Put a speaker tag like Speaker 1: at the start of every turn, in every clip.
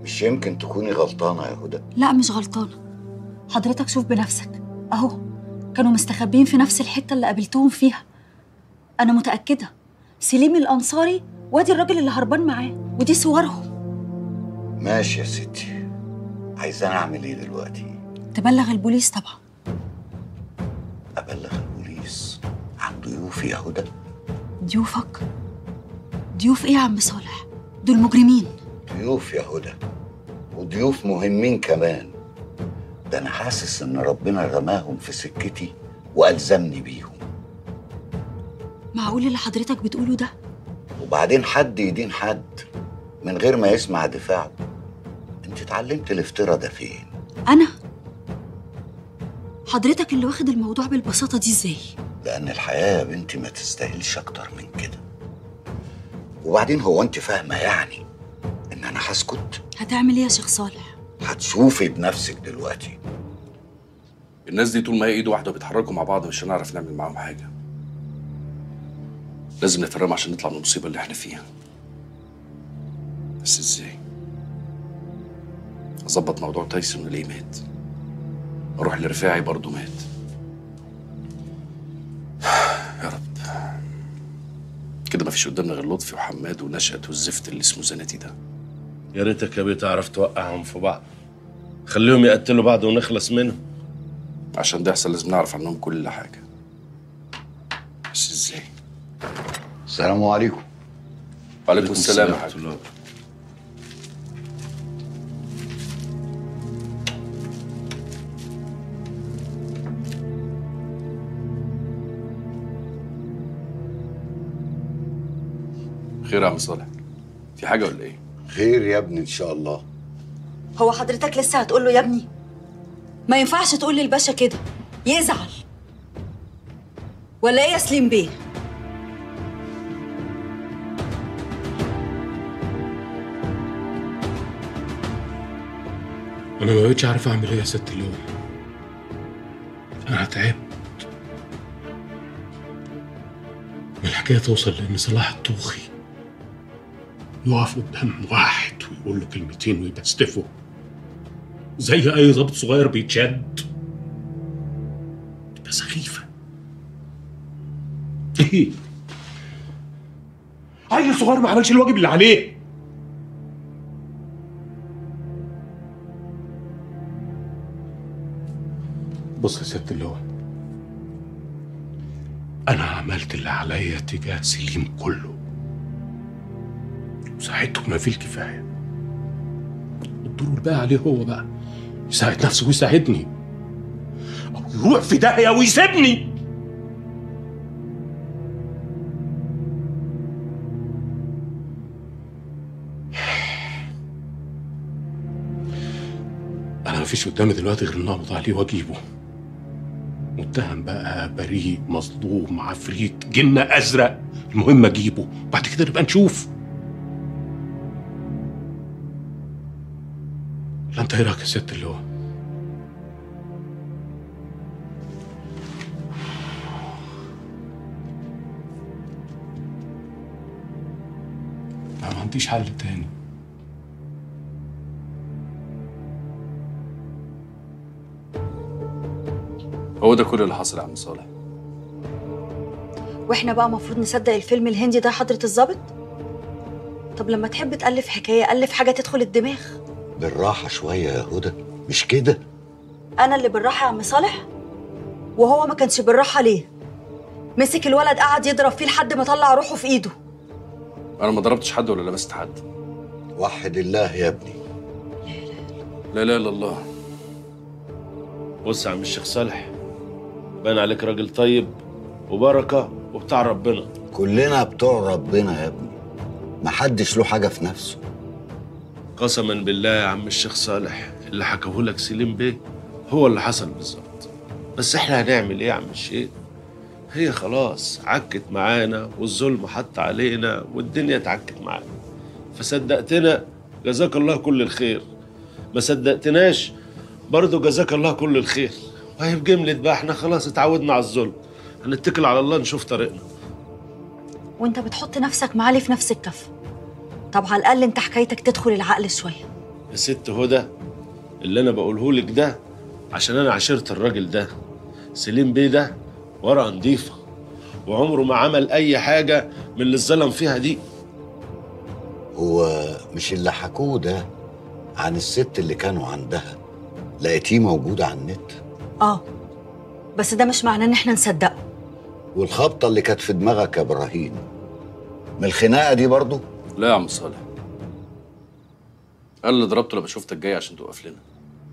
Speaker 1: مش يمكن تكوني غلطانة يا هدى
Speaker 2: لا مش غلطانة حضرتك شوف بنفسك أهو كانوا مستخبين في نفس الحتة اللي قابلتهم فيها أنا متأكدة سليم الأنصاري وادي الراجل اللي هربان معاه ودي صورهم
Speaker 1: ماشي يا ستي عايزاني أعمل إيه دلوقتي؟
Speaker 2: تبلغ البوليس طبعا
Speaker 1: أبلغ البوليس عن ضيوفي يا هدى
Speaker 2: ضيوفك ضيوف إيه يا عم صالح دول مجرمين
Speaker 1: ضيوف يا هدى وضيوف مهمين كمان ده أنا حاسس إن ربنا رماهم في سكتي وألزمني بيهم
Speaker 2: معقول اللي حضرتك بتقوله ده
Speaker 1: وبعدين حد يدين حد من غير ما يسمع دفاعه انت اتعلمت الافتراء ده فين
Speaker 2: أنا حضرتك اللي واخد الموضوع بالبساطة دي إزاي
Speaker 1: لان الحياه يا بنتي ما تستاهلش اكتر من كده وبعدين هو انت فاهمه يعني ان انا هسكت
Speaker 2: هتعمل إيه يا شيخ صالح
Speaker 1: هتشوفي بنفسك دلوقتي
Speaker 3: الناس دي طول ما هي ايد واحده بيتحركوا مع بعض مش هنعرف نعمل معاهم حاجه لازم نفرقهم عشان نطلع من المصيبه اللي احنا فيها بس ازاي اظبط موضوع تايسون ليه مات اروح لرفاعي برضه مات يا رب كده مفيش قدامنا غير لطفي وحماد ونشأت والزفت اللي اسمه زناتي ده
Speaker 4: يا ريتك يا بيه تعرف توقعهم في بعض خليهم يقتلوا بعض ونخلص منهم
Speaker 3: عشان ده يحصل لازم نعرف عنهم كل حاجه بس ازاي
Speaker 1: السلام عليكم
Speaker 3: وعليكم السلام يا
Speaker 4: ورحمة
Speaker 3: حاج
Speaker 4: الله.
Speaker 3: خير يا عم صالح في حاجه ولا ايه
Speaker 1: خير يا ابني ان شاء الله
Speaker 2: هو حضرتك لسه هتقول له يا ابني ما ينفعش تقول للباشا كده يزعل ولا ايه يا سليم بيه
Speaker 5: انا ما بقتش عارف اعمل ايه يا ست اللون انا تعبت من الحكايه توصل لان صلاح الطوخي يقف قدام واحد ويقول له كلمتين ويبستفه زي اي ضابط صغير بيتشد تبقى سخيفه ايه عيل صغير ما عملش الواجب اللي عليه بص يا ست اللواء أنا عملت اللي عليا تجاه سليم كله وساعدته بما فيه الكفاية الدور الباقي عليه هو بقى يساعد نفسه ويساعدني أو يروح في داهية ويسيبني أنا مفيش قدامي دلوقتي غير إن أقبض عليه وأجيبه متهم بقى بريء مظلوم عفريت جن ازرق المهم اجيبه بعد كده نبقى نشوف لا انت ايه رايك يا ست اللي هو لا ما عنديش حل تاني
Speaker 3: هو ده كل اللي حصل يا عم صالح
Speaker 2: واحنا بقى المفروض نصدق الفيلم الهندي ده حضرة الظابط طب لما تحب تألف حكاية ألف حاجة تدخل الدماغ
Speaker 1: بالراحه شويه يا هدى مش كده
Speaker 2: أنا اللي بالراحة يا عم صالح وهو ما كانش بالراحة ليه مسك الولد قعد يضرب فيه لحد ما طلع روحه في إيده
Speaker 3: انا ما ضربتش حد ولا لمست حد
Speaker 1: وحد الله يا ابني
Speaker 3: لا اله الا الله
Speaker 4: بص يا عم الشيخ صالح باين عليك راجل طيب وبركه وبتاع ربنا
Speaker 1: كلنا بتوع ربنا يا ابني محدش له حاجه في نفسه
Speaker 4: قسما بالله يا عم الشيخ صالح اللي حكاه لك سليم بيه هو اللي حصل بالظبط بس احنا هنعمل ايه يا عم الشيخ هي خلاص عكت معانا والظلم حط علينا والدنيا اتعكت معانا فصدقتنا جزاك الله كل الخير ما صدقتناش برضه جزاك الله كل الخير وهي بجملة بقى احنا خلاص اتعودنا على الظلم هنتكل على الله نشوف طريقنا
Speaker 2: وانت بتحط نفسك معالي في نفس الكفة طب على الأقل انت حكايتك تدخل العقل شوية
Speaker 4: يا ست هدى اللي انا بقوله لك ده عشان انا عشرت الراجل ده سليم بيه ده ورقه نضيفه وعمره ما عمل اي حاجه من اللي اتظلم فيها دي
Speaker 1: هو مش اللي حكوه ده عن الست اللي كانوا عندها لقيتيه موجود على النت
Speaker 2: اه بس ده مش معناه ان احنا نصدقه
Speaker 1: والخبطة اللي كانت في دماغك يا إبراهيم من الخناقة دي برضو
Speaker 3: لا يا عم صالح انا اللي ضربته لما شفتك جاي عشان توقف لنا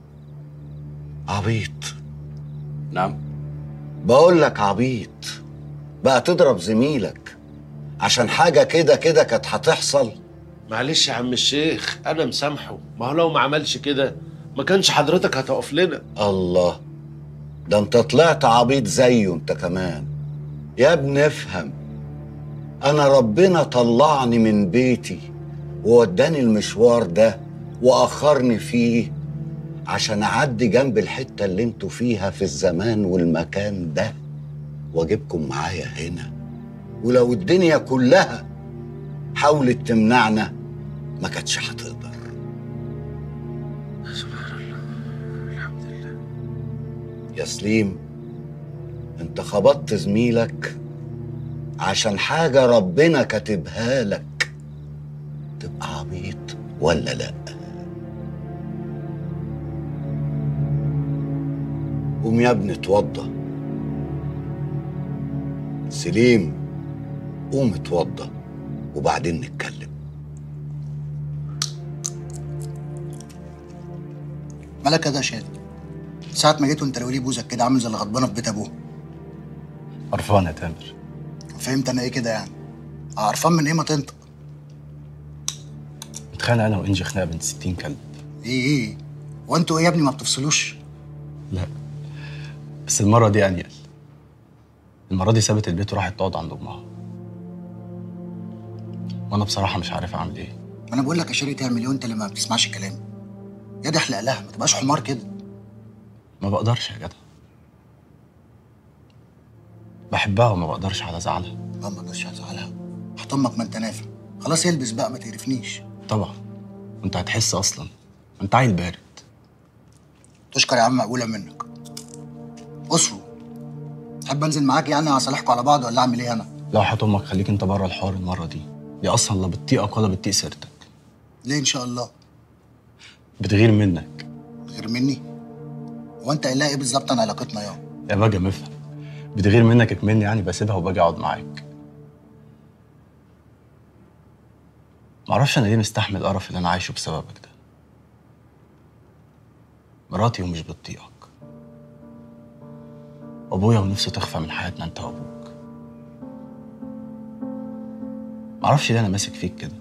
Speaker 1: عبيط
Speaker 3: نعم
Speaker 1: بقول لك عبيط بقى تضرب زميلك عشان حاجة كده كده كانت هتحصل
Speaker 4: معلش يا عم الشيخ انا مسامحه ما هو لو ما عملش كده ما كانش حضرتك هتقف لنا
Speaker 1: الله ده انت طلعت عبيط زيه انت كمان يا ابن افهم انا ربنا طلعني من بيتي ووداني المشوار ده واخرني فيه عشان اعدي جنب الحته اللي انتوا فيها في الزمان والمكان ده واجيبكم معايا هنا ولو الدنيا كلها حاولت تمنعنا ما كانتش هتقدر يا سليم انت خبطت زميلك عشان حاجة ربنا كاتبها لك تبقى عبيط ولا لا قوم يا ابني اتوضى سليم قوم اتوضى وبعدين نتكلم
Speaker 6: مالك يا ده شادي ساعة ما جيت وانت لولي بوزك كده عامل زي اللي غضبانة في بيت ابوه
Speaker 7: قرفان يا تامر
Speaker 6: فهمت انا ايه كده يعني قرفان من ايه ما تنطق
Speaker 7: متخانق انا وانجي خناقه بنت 60 كلب
Speaker 6: ايه ايه وانتوا ايه يا ابني ما بتفصلوش
Speaker 7: لا بس المره دي انيل المره دي سابت البيت وراحت تقعد عند امها وانا بصراحه مش عارف اعمل ايه
Speaker 6: ما انا بقول لك يا شيري تعمل ايه وانت اللي ما بتسمعش كلامي يا دي احلق لها ما تبقاش حمار كده
Speaker 7: ما بقدرش يا جدع بحبها وما بقدرش على زعلها
Speaker 6: لا ما اقدرش ازعلها هطمك ما انت نافع خلاص البس بقى ما تقرفنيش
Speaker 7: طبعا وانت هتحس اصلا انت عيل بارد
Speaker 6: تشكر يا عم مقبوله منك اسرو تحب انزل معاك يعني هصالحكوا على بعض ولا اعمل ايه انا
Speaker 7: لو حياة امك خليك انت بره الحوار المره دي دي اصلا لا بتطيقك ولا بتطيق سيرتك
Speaker 6: ليه ان شاء الله
Speaker 7: بتغير منك
Speaker 6: غير مني هو انت قايلها ايه بالظبط عن علاقتنا يا
Speaker 7: يا باجي مفهم بتغير منك اكمني يعني بسيبها وباجي اقعد معاك معرفش انا ليه مستحمل القرف اللي انا عايشه بسببك ده مراتي ومش بتطيقك ابويا ونفسه تخفى من حياتنا انت وابوك معرفش ليه انا ماسك فيك كده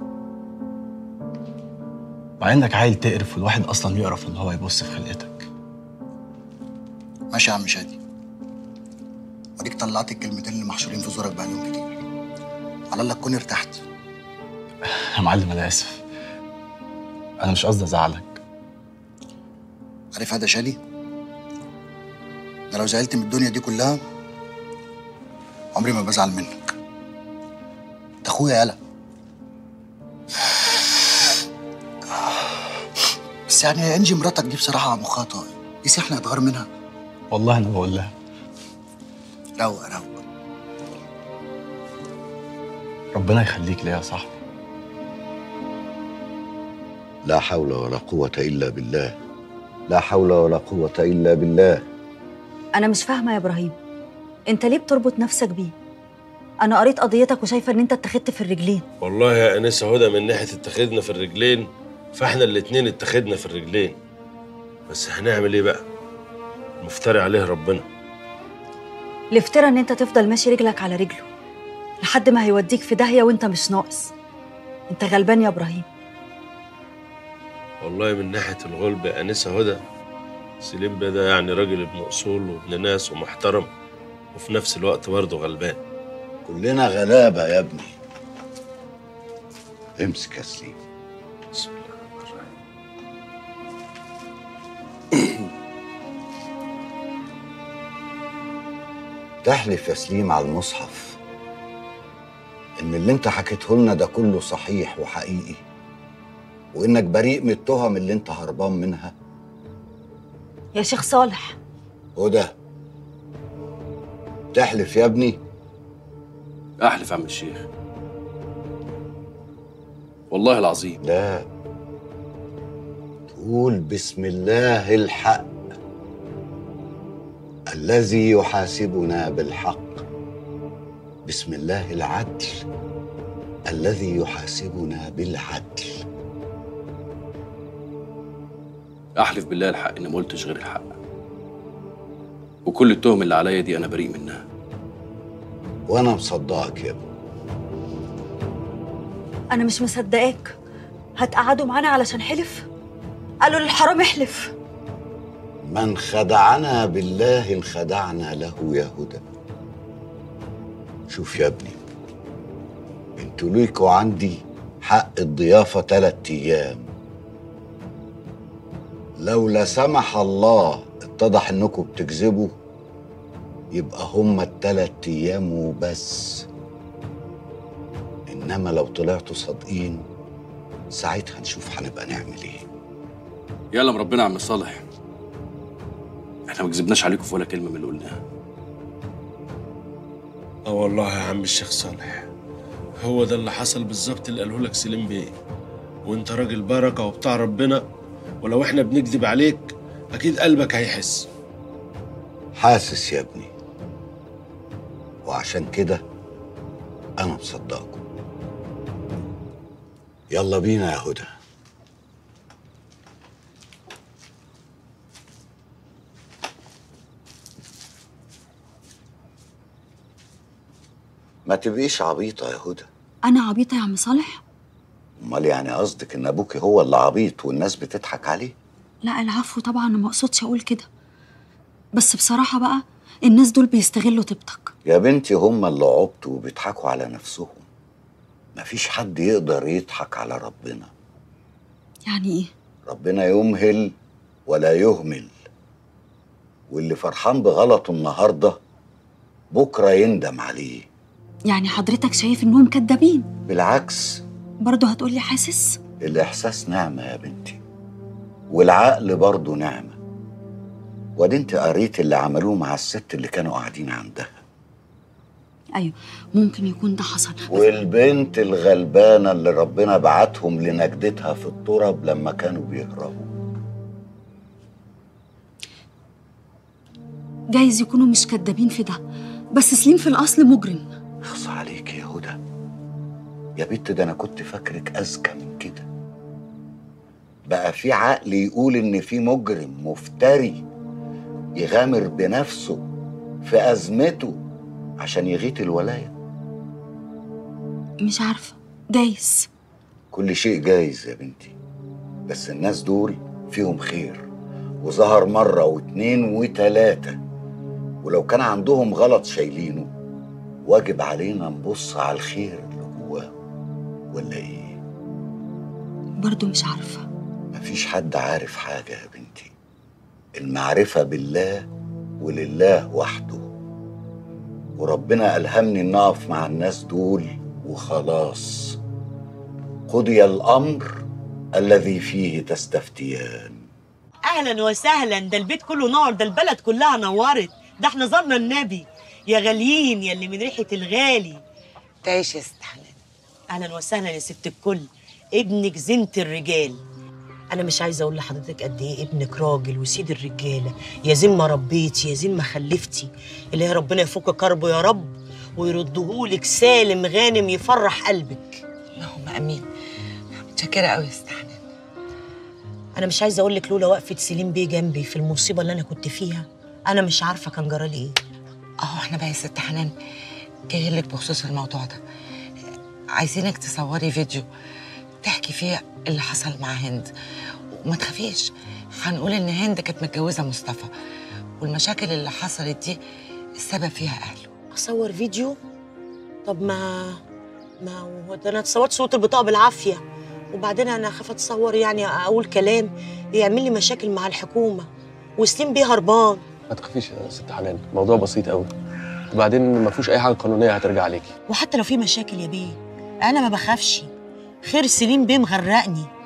Speaker 7: مع انك عيل تقرف والواحد اصلا يقرف ان هو يبص في خلقتك
Speaker 6: ماشي يا عم شادي وديك طلعت الكلمتين اللي محشورين في زورك بقالهم كتير على الله تكون ارتحت
Speaker 7: يا معلم انا اسف انا مش قصدي ازعلك
Speaker 6: عارف هذا شادي انا لو زعلت من الدنيا دي كلها عمري ما بزعل منك انت اخويا يالا بس يعني يا انجي مراتك دي بصراحه مخها طاير دي سحنه اتغار منها
Speaker 7: والله انا بقول لها
Speaker 6: روق روق
Speaker 7: ربنا يخليك ليا يا صاحبي
Speaker 1: لا حول ولا قوة إلا بالله لا حول ولا قوة إلا بالله
Speaker 2: انا مش فاهمه يا ابراهيم انت ليه بتربط نفسك بيه انا قريت قضيتك وشايفه ان انت اتخذت في الرجلين
Speaker 4: والله يا انسه هدى من ناحيه اتخذنا في الرجلين فاحنا الاتنين اتخذنا في الرجلين بس هنعمل ايه بقى مفتري عليه ربنا
Speaker 2: الافتراء ان انت تفضل ماشي رجلك على رجله لحد ما هيوديك في داهيه وانت مش ناقص انت غلبان يا ابراهيم
Speaker 4: والله من ناحيه الغلب يا انسه هدى سليم بيه ده يعني راجل ابن اصول وابن ناس ومحترم وفي نفس الوقت برضه غلبان
Speaker 1: كلنا غلابة يا ابني امسك يا سليم
Speaker 4: بسم الله الرحمن الرحيم
Speaker 1: تحلف يا سليم على المصحف ان اللي انت حكيته لنا ده كله صحيح وحقيقي وانك بريء من التهم اللي انت هربان منها
Speaker 2: يا شيخ صالح
Speaker 1: هدى تحلف يا ابني
Speaker 3: احلف عم الشيخ والله العظيم
Speaker 1: لا تقول بسم الله الحق الذي يحاسبنا بالحق بسم الله العدل الذي يحاسبنا بالعدل
Speaker 3: احلف بالله الحق اني ما قلتش غير الحق وكل التهم اللي عليا دي انا بريء منها
Speaker 1: وانا مصدقك يا ابني
Speaker 2: انا مش مصدقاك هتقعدوا معانا علشان حلف قالوا للحرام احلف
Speaker 1: من خدعنا بالله انخدعنا له يا هدى شوف يا ابني انتوا ليكوا عندي حق الضيافة تلات أيام لو لا سمح الله اتضح انكم بتكذبوا يبقى هما التلات أيام وبس إنما لو طلعتوا صادقين ساعتها نشوف هنبقى نعمل ايه
Speaker 3: يعلم ربنا يا عم صالح احنا ما كذبناش عليكم في ولا كلمه من اللي قلناها
Speaker 4: اه والله يا عم الشيخ صالح هو ده اللي حصل بالظبط اللي قاله لك سليم بيه وانت راجل بركه وبتاع ربنا ولو احنا بنكذب عليك اكيد قلبك هيحس
Speaker 1: حاسس يا ابني وعشان كده انا مصدقكم يلا بينا يا هدى ما تبقيش عبيطة يا هدى
Speaker 2: انا عبيطه يا عم صالح
Speaker 1: امال يعني قصدك ان ابوكي هو اللي عبيط والناس بتضحك عليه
Speaker 2: لا العفو طبعا انا ما اقصدش اقول كده بس بصراحه بقى الناس دول بيستغلوا طيبتك
Speaker 1: يا بنتي هم اللي عبطوا وبيضحكوا على نفسهم مفيش حد يقدر يضحك على ربنا
Speaker 2: يعني ايه
Speaker 1: ربنا يمهل ولا يهمل واللي فرحان بغلطه النهارده بكره يندم عليه
Speaker 2: يعني حضرتك شايف انهم كدابين
Speaker 1: بالعكس
Speaker 2: برضه هتقولي حاسس
Speaker 1: الاحساس نعمه يا بنتي والعقل برضه نعمه وادي انت قريت اللي عملوه مع الست اللي كانوا قاعدين عندها
Speaker 2: ايوه ممكن يكون ده حصل بس
Speaker 1: والبنت الغلبانه اللي ربنا بعتهم لنجدتها في التراب لما كانوا بيهربوا
Speaker 2: جايز يكونوا مش كدابين في ده بس سليم في الاصل مجرم
Speaker 1: اخص عليك يا هدى يا بنت ده انا كنت فاكرك اذكى من كده بقى في عقل يقول ان في مجرم مفتري يغامر بنفسه في ازمته عشان يغيت الولايه
Speaker 2: مش عارفه جايز
Speaker 1: كل شيء جايز يا بنتي بس الناس دول فيهم خير وظهر مرة واتنين وتلاتة ولو كان عندهم غلط شايلينه واجب علينا نبص على الخير اللي جواهم ولا ايه
Speaker 2: برضه مش عارفه
Speaker 1: مفيش حد عارف حاجة يا بنتي المعرفة بالله ولله وحده وربنا ألهمني إن أقف مع الناس دول وخلاص قضي الأمر الذي فيه تستفتيان
Speaker 8: اهلا وسهلا ده البيت كله نار ده البلد كلها نورت ده احنا زرنا النبي يا غاليين يا اللي من ريحه الغالي
Speaker 9: تعيش يا ست حنان
Speaker 8: اهلا وسهلا يا ست الكل ابنك زينة الرجال انا مش عايزه اقول لحضرتك قد ايه ابنك راجل وسيد الرجاله يا زين ما ربيتي يا زين ما خلفتي اللي هي ربنا يفك كربه يا رب ويردهولك سالم غانم يفرح قلبك
Speaker 9: اللهم امين متشكره قوي يا ست حنان
Speaker 8: انا مش عايزه اقول لك لولا وقفه سليم بيه جنبي في المصيبه اللي انا كنت فيها انا مش عارفه كان جرالي ايه
Speaker 9: اهو احنا بقى يا ست حنان جايين لك بخصوص الموضوع ده عايزينك تصوري فيديو تحكي فيه اللي حصل مع هند وما تخافيش هنقول ان هند كانت متجوزه مصطفى والمشاكل اللي حصلت دي السبب فيها اهله
Speaker 8: اصور فيديو طب ما ما هو ده انا اتصورت صوت البطاقه بالعافيه وبعدين انا اخاف اتصور يعني اقول كلام يعمل لي مشاكل مع الحكومه وسليم بيه هربان
Speaker 10: ما تخافيش يا ست حنان الموضوع بسيط قوي وبعدين ما فيهوش اي حاجه قانونيه هترجع عليكي
Speaker 8: وحتى لو في مشاكل يا بيه انا ما بخافش خير سليم بيه مغرقني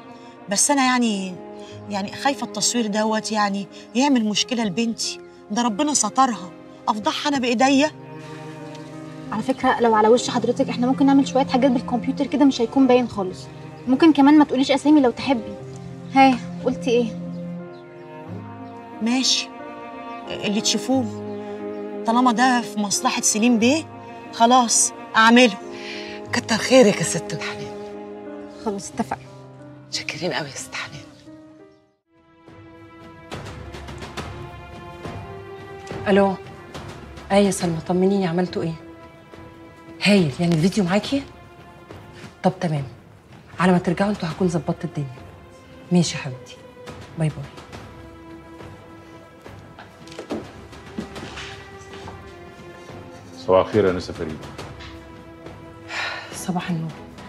Speaker 8: بس انا يعني يعني خايفه التصوير دوت يعني يعمل مشكله لبنتي ده ربنا سترها افضحها انا بايديا
Speaker 11: على فكره لو على وش حضرتك احنا ممكن نعمل شويه حاجات بالكمبيوتر كده مش هيكون باين خالص ممكن كمان ما تقوليش اسامي لو تحبي ها قلتي ايه
Speaker 8: ماشي اللي تشوفوه طالما ده في مصلحه سليم بيه خلاص اعمله
Speaker 9: كتر خيرك يا ست الحنان
Speaker 11: خلاص اتفقنا
Speaker 9: شاكرين قوي يا ست حنان
Speaker 12: الو ايه يا سلمى طمنيني عملتوا ايه هايل يعني الفيديو معاكي طب تمام على ما ترجعوا انتوا هكون ظبطت الدنيا ماشي يا حبيبتي باي باي
Speaker 13: صباح الخير يا نسا فريد
Speaker 12: صباح النور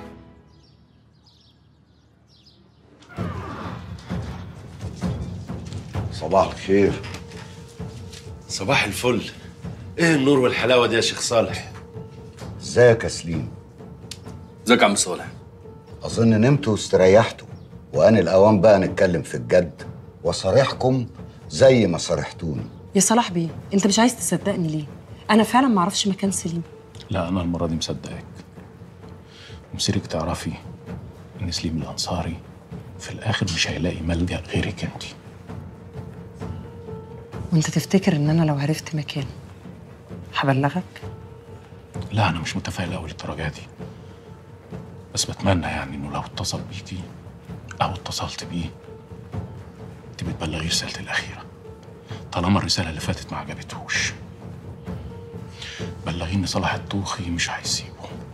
Speaker 1: صباح الخير
Speaker 4: صباح الفل ايه النور والحلاوه دي يا شيخ صالح
Speaker 1: ازيك يا سليم
Speaker 3: ازيك يا عم صالح
Speaker 1: اظن نمتوا واستريحتوا وان الاوان بقى نتكلم في الجد وصارحكم زي ما صارحتوني
Speaker 12: يا صلاح بيه انت مش عايز تصدقني ليه انا فعلا ما اعرفش مكان سليم
Speaker 5: لا انا المره دي مصدقك ومسيرك تعرفي ان سليم الانصاري في الاخر مش هيلاقي ملجا غيرك انت
Speaker 12: وانت تفتكر ان انا لو عرفت مكانه هبلغك
Speaker 5: لا انا مش متفائل قوي للدرجه دي بس بتمنى يعني انه لو اتصل بيكي او اتصلت بيه تبقي تبلغي رسالتي الاخيره طالما الرساله اللي فاتت ما عجبتهوش بلغيه ان صلاح الطوخي مش هيسيبه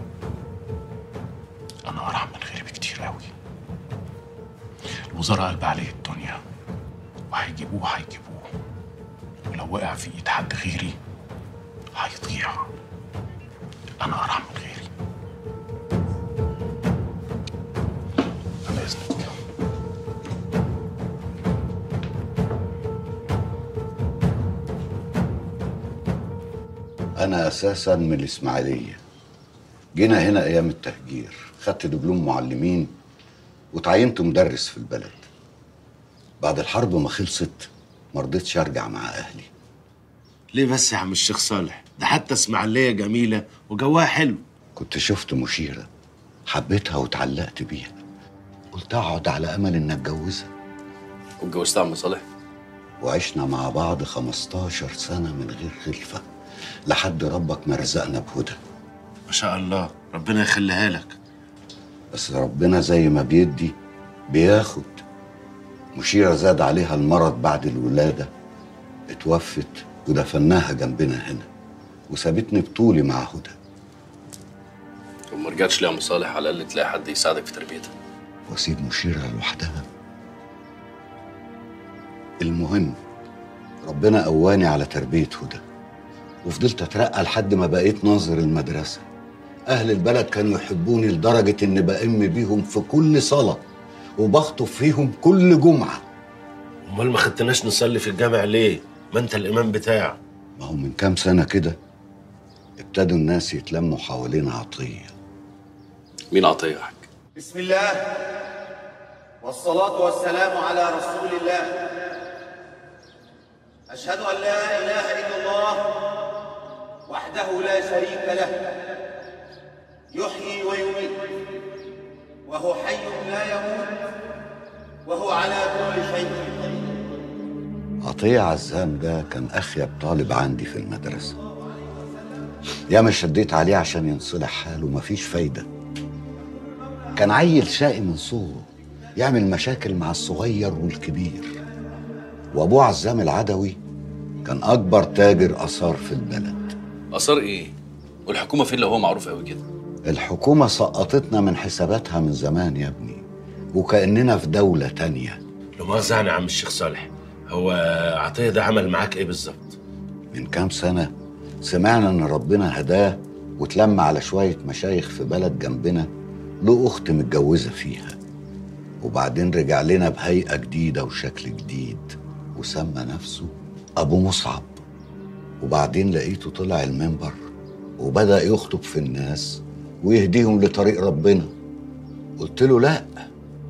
Speaker 5: انا ارحم من غيري بكتير قوي الوزاره قلب عليه الدنيا وهيجيبوه هيجيبوه ولو وقع في ايد حد غيري هيضيع انا ارحم من غيري على اذنك
Speaker 1: انا اساسا من الاسماعيليه جينا هنا ايام التهجير خدت دبلوم معلمين وتعينت مدرس في البلد بعد الحرب ما خلصت ما رضيتش ارجع مع اهلي
Speaker 4: ليه بس يا عم الشيخ صالح ده حتى اسماعيليه جميله وجواها حلو
Speaker 1: كنت شفت مشيره حبيتها واتعلقت بيها قلت اقعد على امل ان اتجوزها
Speaker 3: واتجوزتها يا عم صالح
Speaker 1: وعشنا مع بعض 15 سنه من غير خلفه لحد ربك ما رزقنا بهدى
Speaker 4: ما شاء الله ربنا يخليها لك
Speaker 1: بس ربنا زي ما بيدي بياخد مشيرة زاد عليها المرض بعد الولادة اتوفت ودفناها جنبنا هنا وسابتني بطولي مع هدى
Speaker 3: وما رجعتش ليه يا عم صالح على الاقل تلاقي حد يساعدك في تربيتها
Speaker 1: واسيب مشيرة لوحدها المهم ربنا قواني على تربية هدى وفضلت اترقى لحد ما بقيت ناظر المدرسة أهل البلد كانوا يحبوني لدرجة إني بأم بيهم في كل صلاة وبخطب فيهم كل جمعة
Speaker 4: امال ما خدتناش نصلي في الجامع ليه ما انت الامام بتاعه
Speaker 1: ما هو من كام سنة كده ابتدوا الناس يتلموا حوالين عطية
Speaker 3: مين عطيه يا حاج
Speaker 14: بسم الله والصلاة والسلام على رسول الله أشهد أن لا إله إلا الله وحده لا شريك له يحيي ويميت وهو حي لا يموت وهو على كل شيء قدير
Speaker 1: عطية عزام ده كان أخيب طالب عندي في المدرسة ياما شديت عليه عشان ينصلح حاله مفيش فايدة كان عيل شقي من صغره يعمل مشاكل مع الصغير والكبير وأبوه عزام العدوي كان أكبر تاجر آثار في البلد
Speaker 3: اثار ايه والحكومه فين لو هو معروف قوي كده
Speaker 1: الحكومة سقطتنا من حساباتها من زمان يا ابني وكأننا في دولة تانية
Speaker 4: لو مؤاخذة يعني يا عم الشيخ صالح هو عطيه ده عمل معاك ايه بالظبط
Speaker 1: من كام سنة سمعنا إن ربنا هداه واتلم على شوية مشايخ في بلد جنبنا له أخت متجوزة فيها وبعدين رجع لنا بهيئة جديدة وشكل جديد وسمى نفسه أبو مصعب وبعدين لقيته طلع المنبر وبدأ يخطب في الناس ويهديهم لطريق ربنا قلت له لا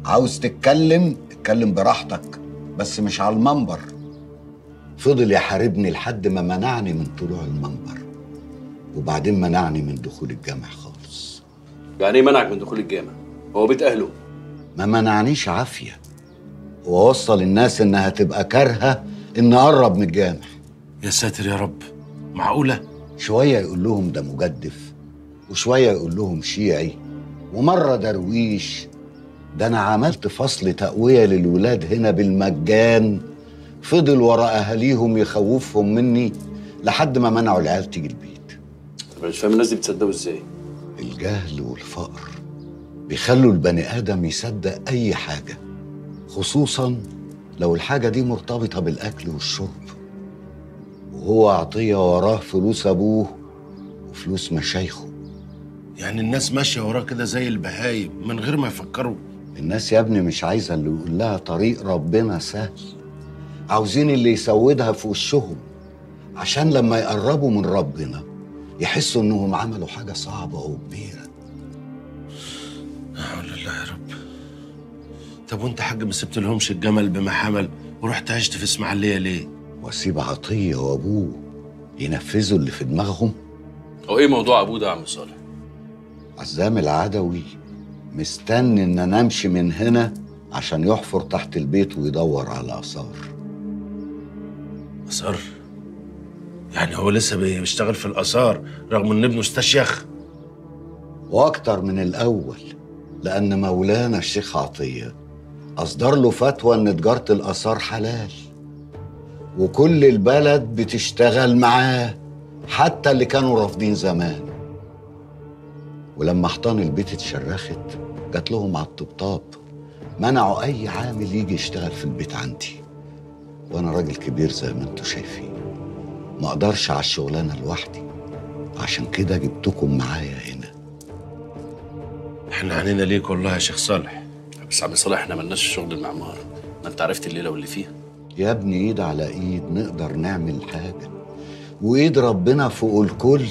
Speaker 1: عاوز تتكلم اتكلم براحتك بس مش على المنبر فضل يحاربني لحد ما منعني من طلوع المنبر وبعدين منعني من دخول الجامع خالص
Speaker 3: يعني ايه منعك من دخول الجامع هو بيت اهله
Speaker 1: ما منعنيش عافية هو وصل الناس انها تبقى كارهة ان اقرب من الجامع
Speaker 4: يا ساتر يا رب معقولة؟
Speaker 1: شوية يقول لهم ده مجدف وشوية يقول لهم شيعي ومرة درويش ده أنا عملت فصل تقوية للولاد هنا بالمجان فضل ورا أهاليهم يخوفهم مني لحد ما منعوا العيال تيجي البيت
Speaker 3: طب مش فاهم الناس دي بتصدقوا ازاي
Speaker 1: الجهل والفقر بيخلوا البني آدم يصدق أي حاجة خصوصا لو الحاجة دي مرتبطة بالأكل والشرب وهو عطية وراه فلوس أبوه وفلوس مشايخه
Speaker 4: يعني الناس ماشية وراه كده زي البهايم من غير ما يفكروا
Speaker 1: الناس يا ابني مش عايزة اللي يقول لها طريق ربنا سهل عاوزين اللي يسودها في وشهم عشان لما يقربوا من ربنا يحسوا انهم عملوا حاجة صعبة وكبيرة
Speaker 4: لا حول الله يا رب طب وانت حاج ما سبت لهمش الجمل بما حمل ورحت عشت في اسماعيلية ليه؟
Speaker 1: واسيب عطية وابوه ينفذوا اللي في دماغهم
Speaker 3: هو ايه موضوع ابوه ده يا عم صالح
Speaker 1: عزام العدوي مستني ان انا امشي من هنا عشان يحفر تحت البيت ويدور على اثار
Speaker 4: آثار يعني هو لسه بيشتغل في الآثار رغم إن ابنه استشيخ
Speaker 1: واكتر من الاول لان مولانا الشيخ عطيه اصدر له فتوى ان تجاره الاثار حلال وكل البلد بتشتغل معاه حتى اللي كانوا رافضين زمان ولما حيطان البيت اتشرخت جات لهم على الطبطاب منعوا اي عامل يجي يشتغل في البيت عندي وانا راجل كبير زي ما انتوا شايفين ما اقدرش على الشغلانه لوحدي عشان كده جبتكم معايا هنا
Speaker 4: احنا عنينا ليك والله يا شيخ صالح
Speaker 3: بس عم صالح احنا ملناش في شغل المعمار ما انت عرفت الليله واللي فيها
Speaker 1: يا ابني ايد على ايد نقدر نعمل حاجه وايد ربنا فوق الكل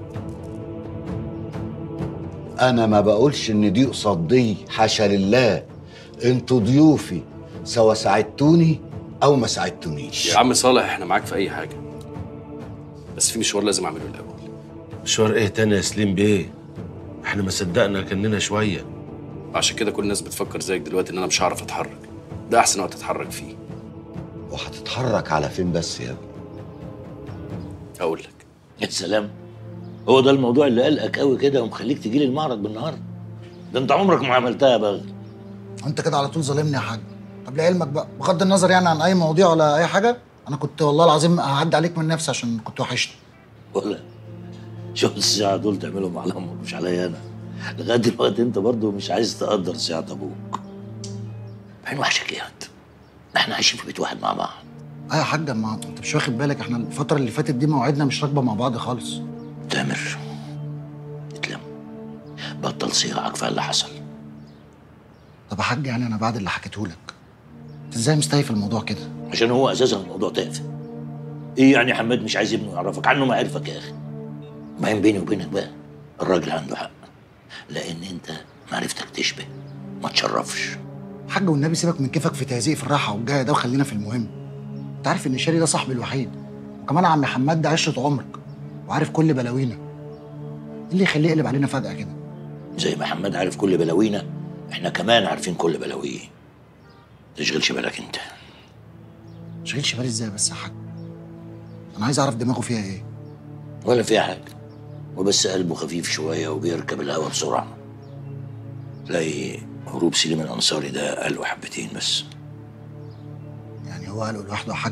Speaker 1: انا ما بقولش ان دي قصاد دي حاشا لله انتوا ضيوفي سواء ساعدتوني او ما ساعدتونيش
Speaker 3: يا عم صالح احنا معاك في اي حاجه بس في مشوار لازم اعمله الاول
Speaker 4: مشوار ايه تاني يا سليم بيه احنا ما صدقنا كاننا شويه
Speaker 3: عشان كده كل الناس بتفكر زيك دلوقتي ان انا مش هعرف اتحرك ده احسن وقت اتحرك فيه
Speaker 1: وهتتحرك على فين بس يا ابني
Speaker 3: هقول لك
Speaker 13: يا سلام هو ده الموضوع اللي قلقك قوي كده ومخليك تجي لي المعرض بالنهار ده انت عمرك ما عملتها يا بغل
Speaker 6: انت كده على طول ظالمني يا حاج طب لعلمك بقى بغض النظر يعني عن اي مواضيع ولا اي حاجه انا كنت والله العظيم هعدي عليك من نفسي عشان كنت وحشني
Speaker 13: ولا شوف الساعة دول تعملهم على امك مش عليا انا لغايه دلوقتي انت برضو مش عايز تقدر ساعة ابوك بعدين وحشك ايه انت احنا عايشين في بيت واحد مع بعض
Speaker 6: اه يا حاج ما انت مش واخد بالك احنا الفتره اللي فاتت دي مواعيدنا مش راكبه مع بعض خالص
Speaker 13: تامر اتلم بطل صياعك في اللي حصل
Speaker 6: طب يا حاج يعني انا بعد اللي حكيته لك انت ازاي مستهيف الموضوع كده
Speaker 13: عشان هو اساسا الموضوع تافه ايه يعني حماد مش عايز ابنه يعرفك عنه ما عرفك يا اخي بعدين بيني وبينك بقى الراجل عنده حق لان انت معرفتك تشبه ما تشرفش
Speaker 6: حاج والنبي سيبك من كيفك في تهزيق في الراحه والجايه ده وخلينا في المهم انت عارف ان شاري ده صاحبي الوحيد وكمان عم حماد ده عشره عمرك وعارف كل بلاوينا ايه اللي يخليه يقلب علينا فجاه كده
Speaker 13: زي ما حماد عارف كل بلاوينا احنا كمان عارفين كل بلاويه تشغلش بالك انت
Speaker 6: شغلش بالي ازاي بس يا حاج انا عايز اعرف دماغه فيها ايه
Speaker 13: ولا فيها حاجه وبس قلبه خفيف شويه وبيركب الهوا بسرعه تلاقي هروب سليم الانصاري ده قلقه حبتين بس
Speaker 6: يعني هو قاله لوحده يا حاج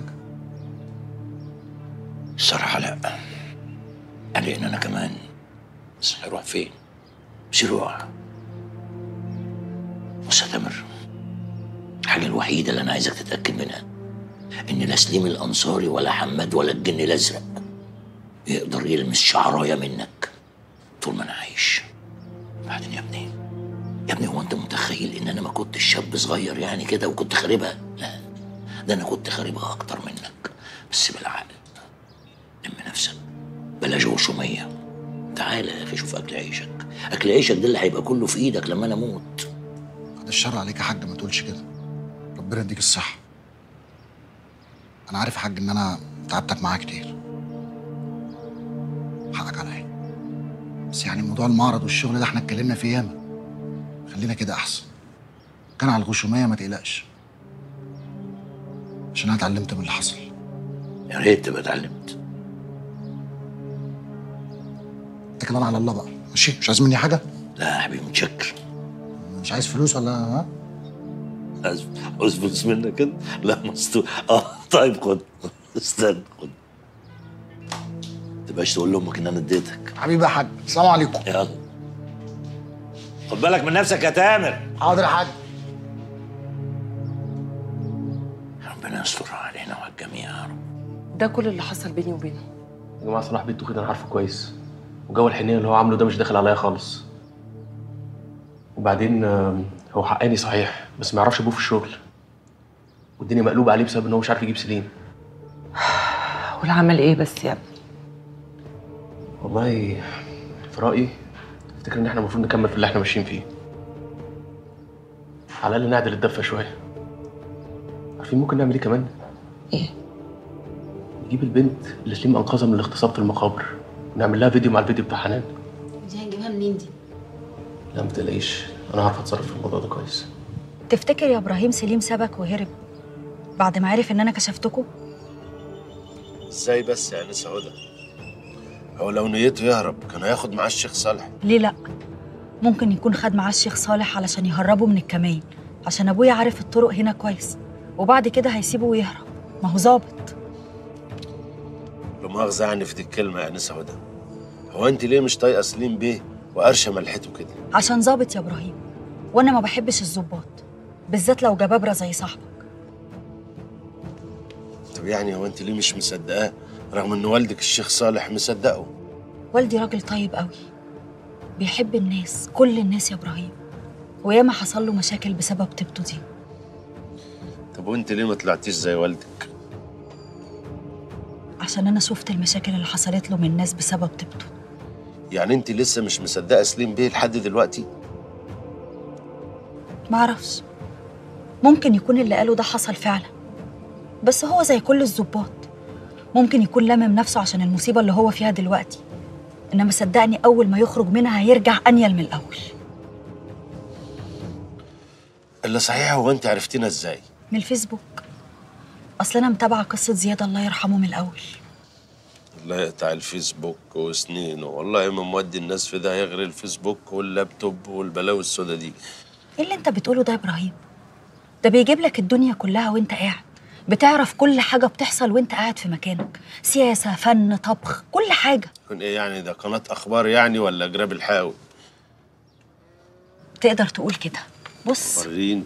Speaker 13: الصراحه لا قلقنا انا كمان بس هيروح فين مش يروح بص يا تامر الحاجه الوحيده اللي انا عايزك تتاكد منها ان لا سليم الانصاري ولا حماد ولا الجن الازرق يقدر يلمس شعرايه منك طول ما انا عايش بعدين يا ابني يا ابني هو انت متخيل ان انا ما كنتش شاب صغير يعني كده وكنت خاربها لا ده انا كنت خاربها اكتر منك بس بالعقل لم نفسك بلاش غشوميه تعالى يا اخي شوف اكل عيشك اكل عيشك ده اللي هيبقى كله في ايدك لما انا اموت
Speaker 6: بعد الشر عليك يا حاج ما تقولش كده ربنا يديك الصحة أنا عارف يا حاج إن أنا تعبتك معاه كتير حقك عليا بس يعني موضوع المعرض والشغل ده احنا اتكلمنا فيه ياما خلينا كده أحسن كان على الغشومية ما تقلقش عشان أنا اتعلمت من اللي حصل
Speaker 13: يا ريت تبقى اتعلمت
Speaker 6: انت كمان على الله بقى ماشي مش عايز مني حاجة
Speaker 13: لا يا حبيبي متشكر
Speaker 6: مش عايز فلوس ولا ها
Speaker 13: عايز عاوز فلوس منك انت؟ لا مستور اه طيب خد استنى خد تبقاش تقول لامك ان انا اديتك
Speaker 6: حبيبي يا حاج السلام عليكم
Speaker 13: يلا خد بالك من نفسك يا تامر
Speaker 6: حاضر يا حاج
Speaker 13: ربنا يستر علينا وعلى الجميع يا رب
Speaker 12: ده كل اللي حصل بيني وبينه
Speaker 10: يا جماعه صلاح بنته كده انا عارفه كويس وجو الحنيه اللي هو عامله ده مش داخل عليا خالص وبعدين آم، هو حقاني صحيح بس ما يعرفش ابوه في الشغل والدنيا مقلوبه عليه بسبب ان هو مش عارف يجيب سليم
Speaker 9: والعمل ايه بس يا ابني
Speaker 10: والله في رايي افتكر ان احنا المفروض نكمل في اللي احنا ماشيين فيه على الاقل نعدل الدفه شويه عارفين ممكن نعمل ايه كمان
Speaker 9: ايه
Speaker 10: نجيب البنت اللي سليم انقذها من الاغتصاب في المقابر ونعمل لها فيديو مع الفيديو بتاع حنان
Speaker 11: دي هنجيبها منين دي
Speaker 10: لا ما تقلقيش انا هعرف اتصرف في الموضوع ده كويس
Speaker 2: تفتكر يا ابراهيم سليم سابك وهرب بعد ما عرف ان انا كشفتكم
Speaker 4: ازاي بس يا انسه هدى هو لو نيته يهرب كان هياخد معاه الشيخ صالح
Speaker 2: ليه لا ممكن يكون خد معاه الشيخ صالح علشان يهربه من الكمين عشان ابويا عارف الطرق هنا كويس وبعد كده هيسيبه ويهرب ما هو ظابط
Speaker 4: لا مؤاخذة يعني في دي الكلمة يا انسه هدى هو انت ليه مش طايقة سليم بيه وقرشة ملحته كده
Speaker 2: عشان ظابط يا ابراهيم وانا ما بحبش الظباط بالذات لو جبابره زي صاحبك
Speaker 4: طب يعني هو انت ليه مش مصدقاه رغم ان والدك الشيخ صالح مصدقه
Speaker 2: والدي راجل طيب قوي بيحب الناس كل الناس يا ابراهيم وياما حصل له مشاكل بسبب طيبته دي
Speaker 4: طب وانت ليه ما طلعتيش زي والدك
Speaker 2: عشان انا شفت المشاكل اللي حصلت له من ناس بسبب طيبته
Speaker 4: يعني انت لسه مش مصدقة سليم بيه لحد دلوقتي
Speaker 2: معرفش ممكن يكون اللي قاله ده حصل فعلا بس هو زي كل الظباط ممكن يكون لامم نفسه عشان المصيبة اللي هو فيها دلوقتي إنما صدقني أول ما يخرج منها هيرجع أنيل من الأول
Speaker 4: اللي صحيح هو انت عرفتينا ازاي
Speaker 2: من الفيسبوك أصل أنا متابعة قصة زياد الله يرحمه من الأول
Speaker 4: الله يقطع الفيسبوك وسنينه والله ما مودي الناس في ده يغري الفيسبوك واللابتوب والبلاوي السودا دي
Speaker 2: إيه اللي أنت بتقوله ده يا إبراهيم؟ ده بيجيب لك الدنيا كلها وأنت قاعد بتعرف كل حاجة بتحصل وأنت قاعد في مكانك سياسة فن طبخ كل حاجة
Speaker 4: يكون ايه يعني ده قناة اخبار يعني ولا جراب الحاوي
Speaker 2: تقدر تقول كده بص
Speaker 4: وريني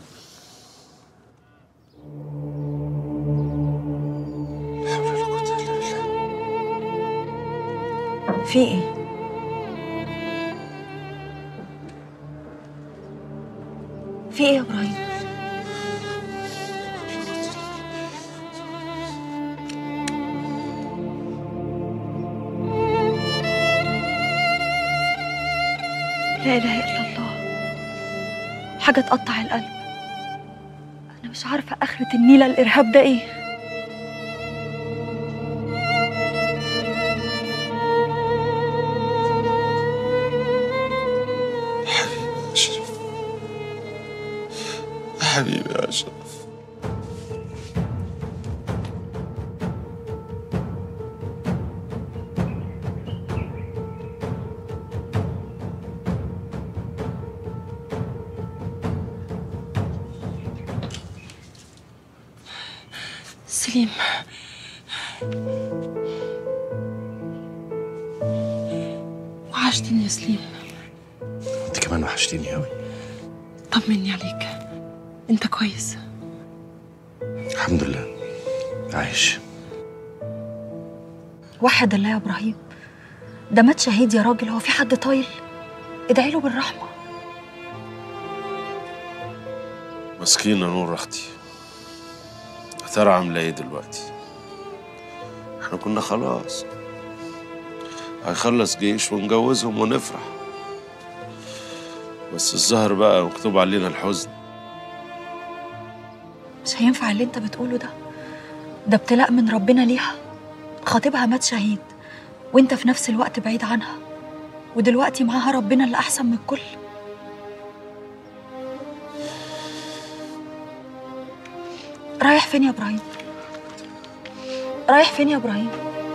Speaker 2: في ايه في ايه يا ابراهيم لا اله الا الله حاجه تقطع القلب انا مش عارفه اخره النيله الارهاب ده ايه
Speaker 4: حبيبي يا اشرف حبيبي يا اشرف
Speaker 12: سليم وحشتني يا سليم
Speaker 3: انت كمان وحشتيني قوي
Speaker 12: طمني عليك انت كويس
Speaker 3: الحمد لله عايش
Speaker 2: وحد الله يا ابراهيم ده مات شهيد يا راجل هو في حد طايل ادعي له بالرحمه
Speaker 4: مسكينة نور اختي يا ترى عاملة ايه دلوقتي احنا كنا خلاص هيخلص جيش ونجوزهم ونفرح بس الظهر بقى مكتوب علينا الحزن
Speaker 2: مش هينفع اللي انت بتقوله ده ده ابتلاء من ربنا ليها خطيبها مات شهيد وانت في نفس الوقت بعيد عنها ودلوقتي معاها ربنا اللي احسن من الكل رايح فين يا ابراهيم رايح فين يا ابراهيم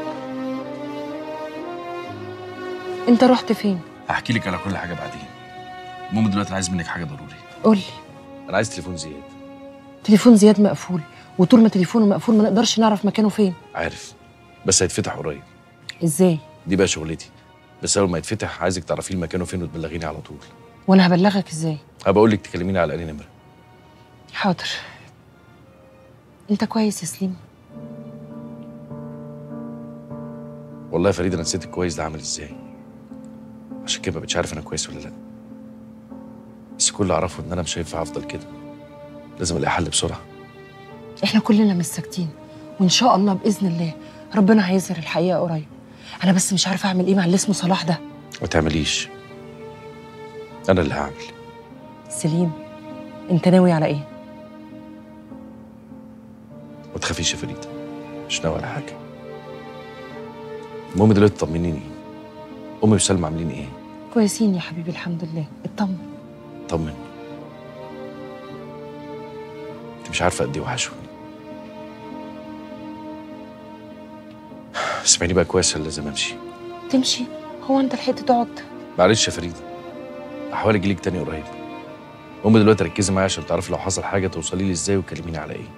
Speaker 12: انت رحت فين
Speaker 3: هحكي لك على كل حاجه بعدين المهم دلوقتي انا عايز منك حاجه ضروري
Speaker 12: قول لي
Speaker 3: انا عايز تليفون زياد
Speaker 12: تليفون زياد مقفول وطول ما تليفونه مقفول ما نقدرش نعرف مكانه فين
Speaker 3: عارف بس هيتفتح قريب
Speaker 12: ازاي
Speaker 3: دي بقى شغلتي بس اول ما يتفتح عايزك تعرفي لي مكانه فين وتبلغيني على طول
Speaker 12: وانا هبلغك ازاي
Speaker 3: هبقى اقول لك تكلميني على انهي نمره
Speaker 12: حاضر انت كويس يا سليم
Speaker 3: والله يا فريد انا نسيت الكويس ده عامل ازاي عشان كده مش عارف انا كويس ولا لا بس كل اللي اعرفه ان انا مش هينفع افضل كده لازم الاقي حل بسرعه
Speaker 12: احنا كلنا مش ساكتين وان شاء الله باذن الله ربنا هيظهر الحقيقه قريب انا بس مش عارفه اعمل ايه مع اللي اسمه صلاح ده
Speaker 3: ما تعمليش انا اللي هعمل
Speaker 12: سليم انت ناوي على ايه
Speaker 3: ما تخافيش يا فريد مش ناوي على حاجه المهم دلوقتي طمنيني امي وسلمى عاملين ايه
Speaker 12: كويسين يا حبيبي الحمد لله اطمن
Speaker 3: طمن انت مش عارفه قد ايه وحشوني اسمعيني بقى كويس ولا لازم امشي
Speaker 12: تمشي هو انت لحقت تقعد
Speaker 3: معلش يا فريد هحاول اجيلك تاني قريب امي دلوقتي ركزي معايا عشان تعرفي لو حصل حاجه توصلي لي ازاي وكلميني على ايه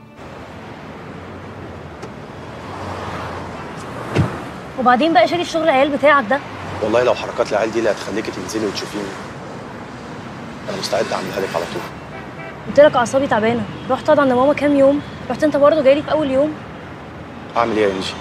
Speaker 15: وبعدين بقى شاري الشغل العيال بتاعك ده
Speaker 7: والله لو حركات العيال دي اللي هتخليكي تنزلي وتشوفيني انا مستعد اعملها لك على طول
Speaker 15: قلت لك اعصابي تعبانه رحت اقعد عند ماما كام يوم رحت انت برضه جاي لي في اول يوم
Speaker 7: اعمل ايه يا انجي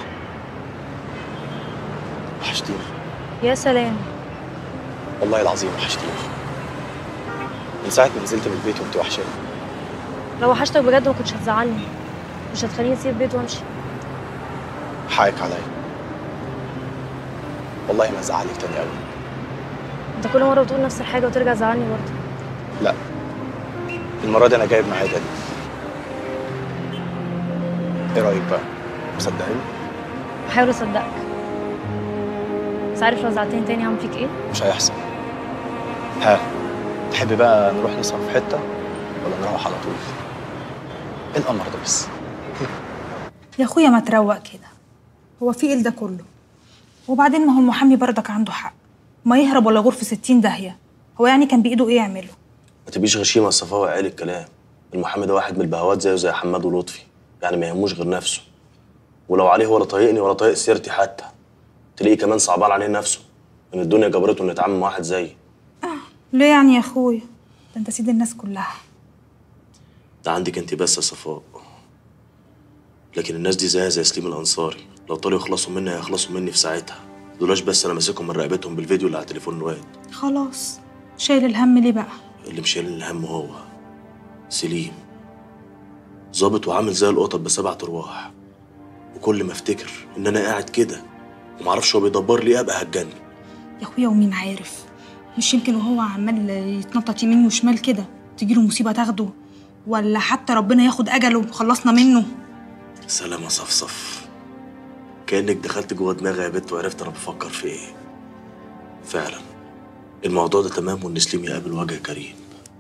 Speaker 7: وحشتيني
Speaker 15: يا سلام
Speaker 7: والله العظيم وحشتيني من ساعه ما نزلت من البيت وانت وحشاني
Speaker 15: لو وحشتك بجد ما كنتش هتزعلني مش هتخليني اسيب البيت وامشي
Speaker 7: حقك عليا والله ما ازعلك تاني قوي
Speaker 15: انت كل مره بتقول نفس الحاجه وترجع تزعلني برضه
Speaker 7: لا المره دي انا جايب معايا دليل ايه رايك بقى مصدقني
Speaker 15: بحاول اصدقك بس عارف لو زعلتني تاني هعمل فيك ايه
Speaker 7: مش هيحصل ها تحبي بقى نروح نسهر في حته ولا نروح على طول ايه القمر ده بس
Speaker 16: يا اخويا ما تروق كده هو في ايه ده كله وبعدين ما هو المحامي برضك عنده حق ما يهرب ولا يغور في ستين داهية هو يعني كان بإيده إيه يعمله
Speaker 10: ما تبقيش غشيمه يا صفاوي قال الكلام المحامي ده واحد من البهوات زيه زي حماد ولطفي يعني ما يهموش غير نفسه ولو عليه ولا طايقني ولا طايق سيرتي حتى تلاقيه كمان صعبان عليه نفسه ان الدنيا جبرته انه يتعامل مع واحد زيي
Speaker 16: ليه يعني يا اخويا ده انت سيد الناس كلها
Speaker 10: ده عندك انت بس يا صفاء لكن الناس دي زيها زي سليم الانصاري لو طلعوا يخلصوا مني هيخلصوا مني في ساعتها دولاش بس انا ماسكهم من رقبتهم بالفيديو اللي على تليفون الواد
Speaker 16: خلاص شايل الهم ليه بقى
Speaker 10: اللي مش شايل الهم هو سليم ظابط وعامل زي القطط بسبع ارواح وكل ما افتكر ان انا قاعد كده ومعرفش هو بيدبر لي ابقى هتجنن
Speaker 16: يا اخويا ومين عارف مش يمكن وهو عمال يتنطط يمين وشمال كده تجيله مصيبة تاخده ولا حتى ربنا ياخد أجله وخلصنا منه
Speaker 10: سلام يا صفصف كانك دخلت جوه دماغي يا بت وعرفت انا بفكر في ايه فعلا الموضوع ده تمام وان سليم يقابل وجه كريم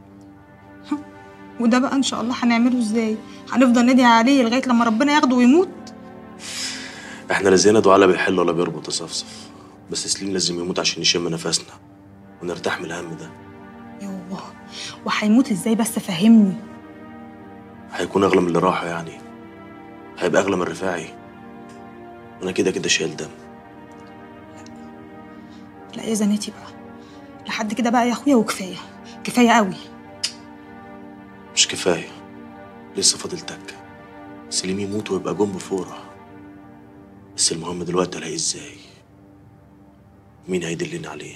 Speaker 16: وده بقى إن شاء الله هنعمله إزاي هنفضل ندعي عليه لغاية لما ربنا ياخده ويموت
Speaker 10: احنا لا زينا دعاء لا بيحل ولا بيربط يا صفصف بس سليم لازم يموت عشان نشم نفسنا ونرتاح من الهم ده
Speaker 16: يوه وهيموت إزاي بس فهمني
Speaker 10: هيكون اغلى من اللي راحه يعني هيبقى اغلى من رفاعي انا كده كده شايل دم
Speaker 16: لا يا زناتي بقى لحد كده بقى يا اخويا وكفايه كفايه قوي
Speaker 10: مش كفايه لسه فاضل تكه سليم يموت ويبقى جنب فورة بس المهم دلوقتي الاقيه ازاي مين هيدلني عليه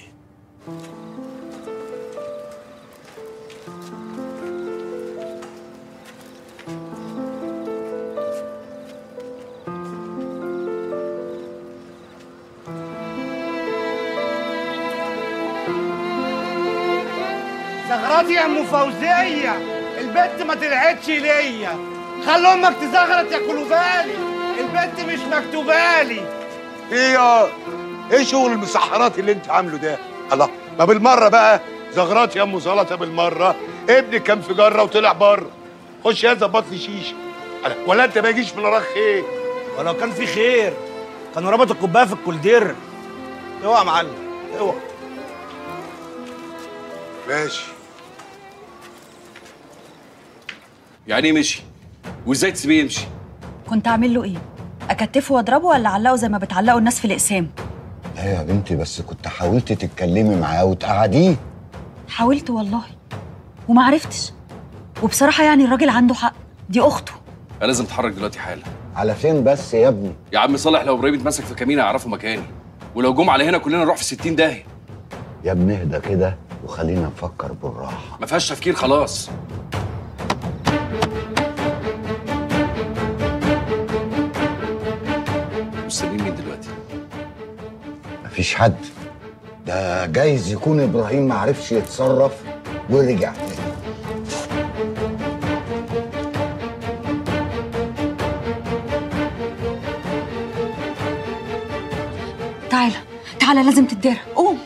Speaker 17: زغراتي يا ام فوزيه البت ما طلعتش ليا خلي امك تزغرط يا كلوفالي البنت مش مكتوبالي
Speaker 18: ايه يا ايه شغل المسحرات اللي انت عامله ده الله ما بالمره بقى زغرات يا ام زلطه بالمره ابني كان في جره وطلع بره خش يا ظبط لي شيشه ألا، ولا انت ما يجيش من وراك خير
Speaker 17: ولو كان في خير كانوا ربطوا الكوبايه في الكولدير اوعى يا معلم اوعى
Speaker 18: ماشي
Speaker 3: يعني ايه مشي وازاي تسيبيه يمشي
Speaker 2: كنت اعمل له ايه اكتفه واضربه ولا اعلقه زي ما بتعلقوا الناس في الاقسام
Speaker 1: لا يا بنتي بس كنت حاولت تتكلمي معاه وتقعديه
Speaker 2: حاولت والله وما عرفتش وبصراحه يعني الراجل عنده حق دي اخته
Speaker 3: انا لازم اتحرك دلوقتي حالا
Speaker 1: على فين بس يا ابني
Speaker 3: يا عم صالح لو ابراهيم اتمسك في كمينه يعرفوا مكاني ولو جم على هنا كلنا نروح في 60 داهيه
Speaker 1: يا ابني اهدى كده وخلينا نفكر بالراحه
Speaker 3: ما فيهاش تفكير خلاص مستنيين مين دلوقتي
Speaker 1: مفيش حد ده جايز يكون ابراهيم ما عرفش يتصرف ورجع تاني
Speaker 2: تعالى تعالى لازم تتدارى قوم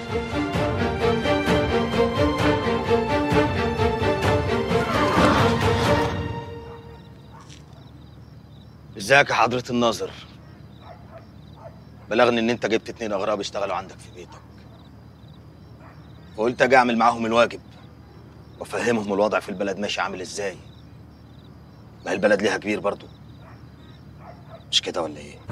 Speaker 7: ازيك يا حضرة الناظر بلغني ان انت جبت اتنين اغراب يشتغلوا عندك في بيتك فقلت اجي اعمل معاهم الواجب وافهمهم الوضع في البلد ماشي عامل ازاي ما هي البلد ليها كبير برضو مش كده ولا ايه